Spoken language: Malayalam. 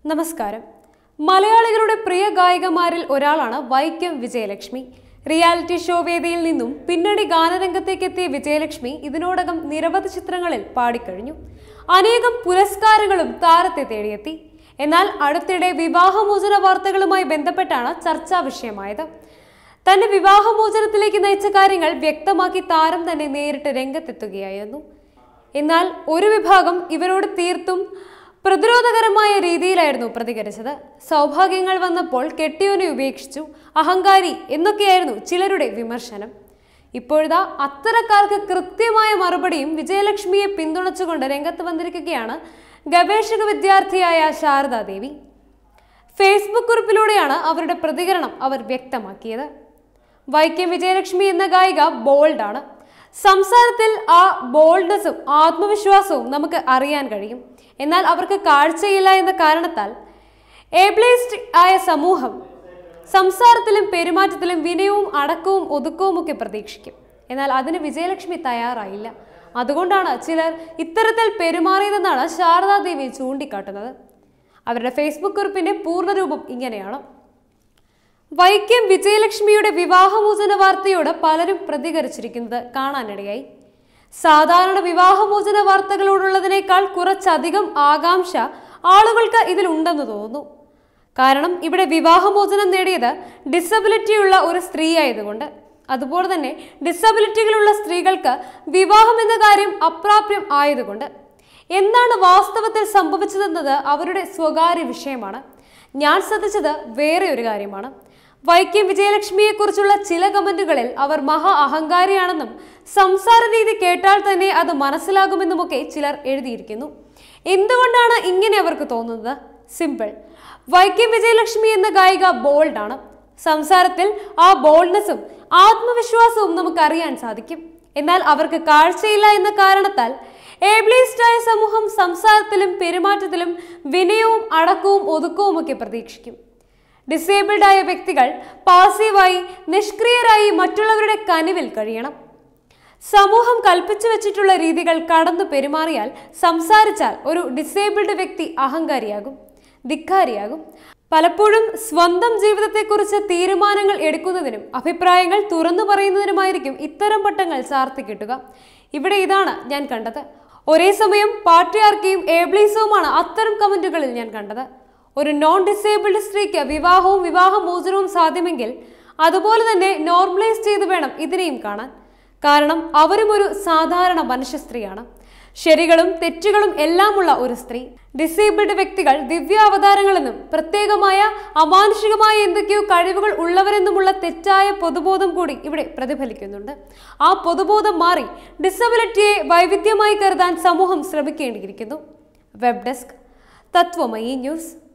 നമസ്കാരം മലയാളികളുടെ പ്രിയ ഗായികമാരിൽ ഒരാളാണ് വൈക്കം വിജയലക്ഷ്മി റിയാലിറ്റി ഷോ വേദിയിൽ നിന്നും പിന്നണി ഗാനരംഗത്തേക്ക് എത്തിയ വിജയലക്ഷ്മി ഇതിനോടകം നിരവധി ചിത്രങ്ങളിൽ പാടിക്കഴിഞ്ഞു അനേകം പുരസ്കാരങ്ങളും താരത്തെ തേടിയെത്തി എന്നാൽ അടുത്തിടെ വിവാഹമോചന വാർത്തകളുമായി ബന്ധപ്പെട്ടാണ് ചർച്ചാ വിഷയമായത് തന്റെ വിവാഹമോചനത്തിലേക്ക് നയിച്ച കാര്യങ്ങൾ വ്യക്തമാക്കി താരം തന്നെ നേരിട്ട് രംഗത്തെത്തുകയായിരുന്നു എന്നാൽ ഒരു വിഭാഗം ഇവരോട് തീർത്തും പ്രതിരോധകരമായ രീതിയിലായിരുന്നു പ്രതികരിച്ചത് സൗഭാഗ്യങ്ങൾ വന്നപ്പോൾ കെട്ടിയോനെ ഉപേക്ഷിച്ചു അഹങ്കാരി എന്നൊക്കെയായിരുന്നു ചിലരുടെ വിമർശനം ഇപ്പോഴിതാ അത്തരക്കാർക്ക് കൃത്യമായ മറുപടിയും വിജയലക്ഷ്മിയെ പിന്തുണച്ചുകൊണ്ട് രംഗത്ത് വന്നിരിക്കുകയാണ് ഗവേഷക വിദ്യാർത്ഥിയായ ശാരദാദേവി ഫേസ്ബുക്ക് കുറിപ്പിലൂടെയാണ് അവരുടെ പ്രതികരണം അവർ വ്യക്തമാക്കിയത് വൈക്കം വിജയലക്ഷ്മി എന്ന ഗായിക ബോൾഡാണ് സംസാരത്തിൽ ആ ബോൾഡ്നെസ്സും ആത്മവിശ്വാസവും നമുക്ക് അറിയാൻ കഴിയും എന്നാൽ അവർക്ക് കാഴ്ചയില്ല എന്ന കാരണത്താൽ ഏബ്ലേസ്ഡ് ആയ സമൂഹം സംസാരത്തിലും പെരുമാറ്റത്തിലും വിനയവും അടക്കവും ഒതുക്കവും ഒക്കെ പ്രതീക്ഷിക്കും എന്നാൽ അതിന് വിജയലക്ഷ്മി തയ്യാറായില്ല അതുകൊണ്ടാണ് ചിലർ ഇത്തരത്തിൽ പെരുമാറിയതെന്നാണ് ശാരദാദേവി ചൂണ്ടിക്കാട്ടുന്നത് അവരുടെ ഫേസ്ബുക്ക് കുറിപ്പിന്റെ പൂർണ്ണരൂപം ഇങ്ങനെയാണ് വൈക്കം വിജയലക്ഷ്മിയുടെ വിവാഹമോചന വാർത്തയോട് പലരും പ്രതികരിച്ചിരിക്കുന്നത് കാണാനിടയായി സാധാരണ വിവാഹമോചന വാർത്തകളോടുള്ളതിനേക്കാൾ കുറച്ചധികം ആകാംക്ഷ ആളുകൾക്ക് ഇതിലുണ്ടെന്ന് തോന്നുന്നു കാരണം ഇവിടെ വിവാഹമോചനം നേടിയത് ഡിസബിലിറ്റിയുള്ള ഒരു സ്ത്രീ ആയതുകൊണ്ട് അതുപോലെ തന്നെ ഡിസബിലിറ്റികളുള്ള സ്ത്രീകൾക്ക് വിവാഹം എന്ന കാര്യം അപ്രാപ്യം ആയതുകൊണ്ട് എന്താണ് വാസ്തവത്തിൽ സംഭവിച്ചതെന്നത് അവരുടെ സ്വകാര്യ വിഷയമാണ് ഞാൻ ശ്രദ്ധിച്ചത് വേറെ ഒരു കാര്യമാണ് വൈക്കം വിജയലക്ഷ്മിയെക്കുറിച്ചുള്ള ചില കമന്റുകളിൽ അവർ മഹാ അഹങ്കാരിയാണെന്നും സംസാര രീതി കേട്ടാൽ തന്നെ അത് മനസ്സിലാകുമെന്നുമൊക്കെ ചിലർ എഴുതിയിരിക്കുന്നു എന്തുകൊണ്ടാണ് ഇങ്ങനെ അവർക്ക് തോന്നുന്നത് സിമ്പിൾ വൈക്കം വിജയലക്ഷ്മി എന്ന ഗായിക ബോൾഡാണ് സംസാരത്തിൽ ആ ബോൾഡ്നെസ്സും ആത്മവിശ്വാസവും നമുക്ക് അറിയാൻ സാധിക്കും എന്നാൽ അവർക്ക് കാഴ്ചയില്ല എന്ന കാരണത്താൽ ഏബ്ലിസ്റ്റായ സമൂഹം സംസാരത്തിലും പെരുമാറ്റത്തിലും വിനയവും അടക്കവും ഒതുക്കവും ഒക്കെ പ്രതീക്ഷിക്കും ഡിസേബിൾഡ് ആയ വ്യക്തികൾ പാസീവായി നിഷ്ക്രിയരായി മറ്റുള്ളവരുടെ കനിവിൽ കഴിയണം സമൂഹം കൽപ്പിച്ചു വെച്ചിട്ടുള്ള രീതികൾ കടന്നു പെരുമാറിയാൽ സംസാരിച്ചാൽ ഒരു ഡിസേബിൾഡ് വ്യക്തി അഹങ്കാരിയാകും ധിക്കാരിയാകും പലപ്പോഴും സ്വന്തം ജീവിതത്തെക്കുറിച്ച് തീരുമാനങ്ങൾ എടുക്കുന്നതിനും അഭിപ്രായങ്ങൾ തുറന്നു പറയുന്നതിനുമായിരിക്കും ഇത്തരം പട്ടങ്ങൾ ചാർത്തി കിട്ടുക ഇവിടെ ഇതാണ് ഞാൻ കണ്ടത് ഒരേ സമയം പാട്രിയാർക്കിയും ഏബ്ലീസവുമാണ് അത്തരം കമന്റുകളിൽ ഞാൻ കണ്ടത് ഒരു നോൺ ഡിസേബിൾഡ് സ്ത്രീക്ക് വിവാഹവും വിവാഹമോചനവും സാധ്യമെങ്കിൽ അതുപോലെ തന്നെ നോർമലൈസ് ചെയ്ത് വേണം ഇതിനെയും കാണാൻ കാരണം അവരും ഒരു സാധാരണ മനുഷ്യ സ്ത്രീയാണ് ശരികളും തെറ്റുകളും എല്ലാമുള്ള ഒരു സ്ത്രീ ഡിസേബിൾഡ് വ്യക്തികൾ ദിവ്യാവതാരങ്ങളെന്നും പ്രത്യേകമായ അമാനുഷികമായ എന്തൊക്കെയോ കഴിവുകൾ ഉള്ളവരെന്നുമുള്ള തെറ്റായ പൊതുബോധം കൂടി ഇവിടെ പ്രതിഫലിക്കുന്നുണ്ട് ആ പൊതുബോധം മാറി ഡിസബിലിറ്റിയെ വൈവിധ്യമായി കരുതാൻ സമൂഹം ശ്രമിക്കേണ്ടിയിരിക്കുന്നു വെബ് ഡെസ്ക് തത്വമയി ന്യൂസ്